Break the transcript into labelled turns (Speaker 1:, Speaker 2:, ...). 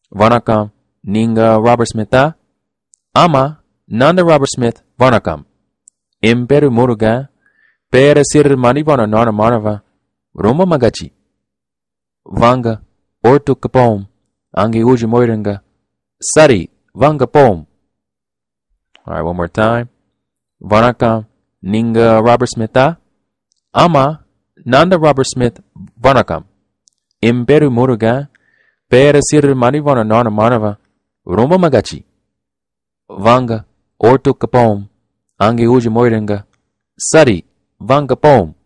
Speaker 1: வணக்கம் நீங்க ராபர்ட் ஸ்மித்தா ஆமா நான் தான் ராபர்ட் ஸ்மித் வணக்கம் என் பேரு முருகன் பேரசிறு மணிவன நான மாணவன் ரொம்ப மகிழ்ச்சி வாங்க ஓட்டுக்கு போவோம் அங்கே ஊஜி போயிடுங்க சரி வாங்க போவோம் Alright, one more time. வணக்கம் நீங்க ராபர்ட் ஸ்மித்தா ஆமா நான் தான் ராபர்ட் ஸ்மித் வணக்கம் என் பேரு முருகன் பேரசிறு மணிவன நான மாணவன் ரொம்ப மகிழ்ச்சி வாங்க ஓட்டுக்கு போவோம் அங்கே ஊஜி போயிடுங்க சரி வாங்க போவோம்